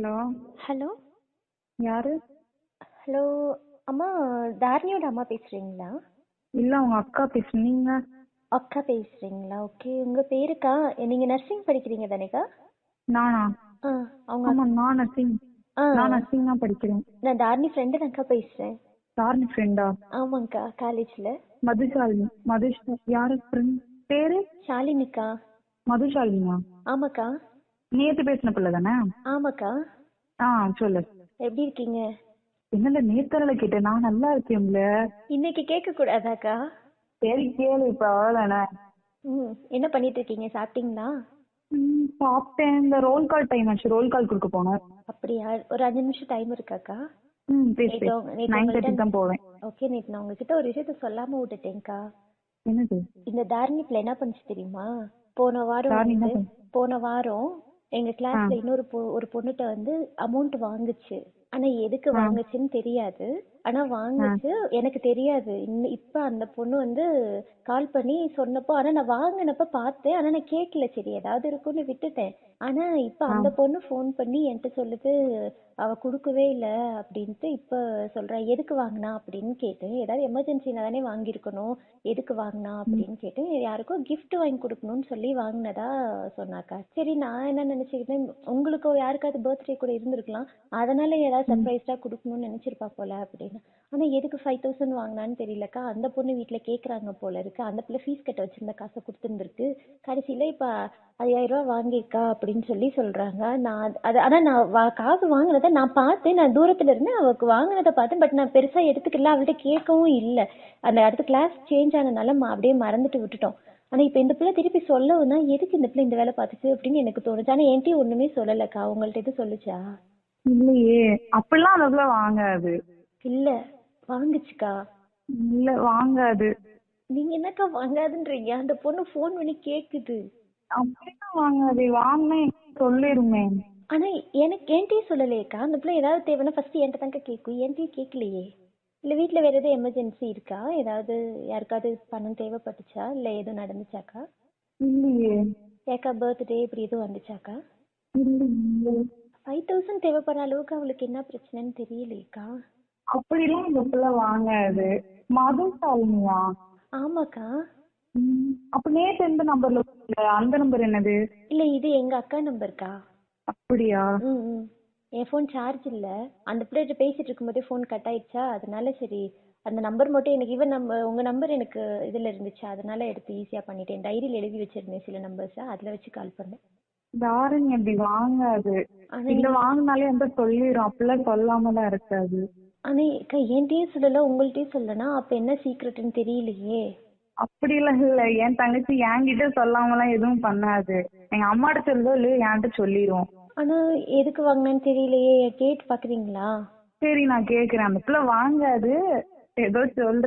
Hello hello யாரு hello அம்மா தாரணியோட அம்மா பேசுறீங்களா இல்ல உங்க அக்கா பேசுறேன் நீங்க அக்கா பேசுறீங்களா ஓகே உங்க பேருக்கா நீங்க நர்சிங் படிக்கிறீங்க தானேக்கா நானா ஆ அவங்க ஆமா நான் நர்சிங் ஆ நான் நர்சிங் தான் படிக்கிறேன் நான் தாரணி ஃப்ரெண்டு தான்க்கா பேசுறேன் யாருன்னு ஃப்ரெண்டா ஆமாங்க்கா காலேஜ்ல மதுஷாலினி மதுஷா யாரு ஃப்ரெண்ட் பேரு ஷாலினிக்கா மதுஷாலினியா ஆமாக்கா நேத்து பேசின பிள்ளை தானே ஆமாக்கா ஆ சொல்லு எப்படி இருக்கீங்க என்னல நேத்தரல கேட்டேன் நான் நல்லா இருக்கேன்ல இன்னைக்கு கேட்க கூடாதாக்கா சரி கேளு இப்ப அவ்வளவுதானே ம் என்ன பண்ணிட்டு இருக்கீங்க சாப்பிட்டீங்களா ம், சாப்பிட்டேன் இந்த ரோல் கால் டைம் ஆச்சு ரோல் கால் கொடுக்க போனோம் அப்படியா ஒரு அஞ்சு நிமிஷம் டைம் இருக்காக்கா ம் பேசு நேத்து உங்க- நேத்து நைன் உங்கள்ட்ட- தேர்ட்டி தான் போவேன் ஓகே நேற்று நான் உங்ககிட்ட ஒரு விஷயத்த சொல்லாம விட்டுட்டேன்க்கா என்னது இந்த தாரணி பிள்ளை என்ன பண்ணுச்சு தெரியுமா போன வாரம் தாரணி என்ன வந்து போன வாரம் எங்க கிளாஸ்ல ஆ. இன்னொரு பொ- ஒரு பொண்ணுட்ட வந்து அமௌண்ட் வாங்குச்சு ஆனா எதுக்கு ஆ. வாங்குச்சுன்னு தெரியாது ஆனா வாங்குச்சு எனக்கு தெரியாது இன்ன- இப்ப அந்த பொண்ணு வந்து கால் பண்ணி சொன்னப்போ ஆனா நான் வாங்கினப்ப பார்த்தேன் ஆனா நான் கேட்கல சரி ஏதாவது இருக்கும்னு விட்டுட்டேன் ஆனா இப்ப அந்த பொண்ணு ஃபோன் பண்ணி என்கிட்ட சொல்லுது அவ கொடுக்கவே இல்ல அப்படின்ட்டு இப்ப சொல்றா எதுக்கு வாங்கினா அப்படின்னு கேட்டேன் ஏதாவது எமர்ஜென்சினா தானே வாங்கியிருக்கணும் எதுக்கு வாங்கினா அப்படின்னு கேட்டேன் யாருக்கோ gift வாங்கி கொடுக்கணும்னு சொல்லி வாங்கினதா சொன்னாக்கா சரி நான் என்ன நினைச்சுக்கிட்டேன் உங்களுக்கோ யாருக்காவது பர்த்டே கூட இருந்திருக்கலாம் அதனால ஏதாவது சர்ப்ரைஸ்டா கொடுக்கணும்னு நினைச்சிருப்பா போல அப்படின்னு ஆனா எதுக்கு ஃபைவ் தௌசண்ட் வாங்கினான்னு தெரியலக்கா அந்த பொண்ணு வீட்ல கேக்குறாங்க போல இருக்கு அந்த பிள்ளை ஃபீஸ் கட்ட வச்சிருந்த காசை கொடுத்துருந்துருக்கு கடைசியில இப்ப ஐயாயிரம் ரூபாய் வாங்கியிருக்கா அப்படின்னு சொல்லி சொல்றாங்க நான் அது- அது ஆனா நான் வா- காசு வாங்கினதை நான் பார்த்தேன் நான் தூரத்துல இருந்து அவருக்கு வாங்கினதை பார்த்தேன் பட் நான் பெருசா எடுத்துக்கல அவள்கிட்ட கேட்கவும் இல்ல அந்த அடுத்த கிளாஸ் சேஞ்ச் ஆனதுனால ம- அப்படியே மறந்துட்டு விட்டுட்டோம் ஆனா இப்ப இந்த பிள்ளை திருப்பி சொல்லவும் தான் எதுக்கு இந்த பிள்ளை இந்த வேலை பார்த்துச்சு அப்படின்னு எனக்கு தோணுச்சு ஆனா என்கிட்டயும் ஒண்ணுமே சொல்லலக்கா உங்கள்ட்ட எதுவும் சொல்லுச்சா இல்லையே அப்படிலாம் அந்த பிள்ளை வாங்காது இல்ல வாங்குச்சுக்கா இல்ல வாங்காது நீங்க என்னக்கா வாங்காதுன்றீங்க அந்த பொண்ணு ஃபோன் பண்ணி கேக்குது அப்படிலாம் வாங்காது வாங்கினா சொல்லிருமே ஆனா எனக்கு என்கிட்டயும் சொல்லலையேக்கா அந்த பிள்ளை ஏதாவது தேவைன்னா ஃபர்ஸ்ட் என்கிட்ட தாங்க கேட்கும் என்கிட்டயும் கேட்கலையே இல்ல வீட்ல வேற எதாவது எமர்ஜென்சி இருக்கா ஏதாவது யாருக்காவது பணம் தேவைப்பட்டுச்சா இல்ல எதுவும் நடந்துச்சாக்கா இல்லையே ஏக்கா பர்த்டே இப்படி எதுவும் வந்துச்சாக்கா இல்லையே ஃபைவ் தௌசண்ட் தேவைப்படுற அளவுக்கு அவளுக்கு என்ன பிரச்சனைன்னு தெரியலையேக்கா அப்படிலாம் இந்த பிள்ளை வாங்காது மதுசாலினியா ஆமாக்கா ம், அப்ப நேத்து எந்த நம்பர்ல அந்த நம்பர் என்னது இல்ல இது எங்க அக்கா நம்பர்க்கா அப்படியா ம் ம். என் ஃபோன் சார்ஜ் இல்ல அந்த பிள்ளைகிட்ட பேசிட்டு இருக்கும்போதே ஃபோன் கட் ஆயிடுச்சா அதனால சரி அந்த நம்பர் மட்டும் எனக்கு இவன் நம்பர் உங்க நம்பர் எனக்கு இதுல இருந்துச்சு அதனால எடுத்து ஈஸியா பண்ணிட்டேன் டைரியில எழுதி வச்சிருந்தேன் சில நம்பர்ஸ் அதுல வச்சு கால் பண்ணேன் தாரணி அப்படி வாங்காது ஆனா இல்ல வாங்கினாலே எந்த சொல்லிடும் அப்படிலாம் சொல்லாமலாம் இருக்காது ஆனா அக்கா என்கிட்டயும் சொல்லல உங்கள்ட்டயும் சொல்லனா அப்ப என்ன சீக்ரெட்னு தெரியலையே அப்படிலாம் இல்ல என் தங்கச்சி என்கிட்ட சொல்லாமலாம் எதுவும் பண்ணாது எங்க அம்மாட்ட சொல்லுதோ இல்லையோ என்கிட்ட சொல்லிரும் ஆனா எதுக்கு வாங்கினேன்னு தெரியலையே கேட்டு பாக்குறீங்களா சரி நான் கேக்குறேன் அந்த பிள்ளை வாங்காது ஏதோ சொல்ற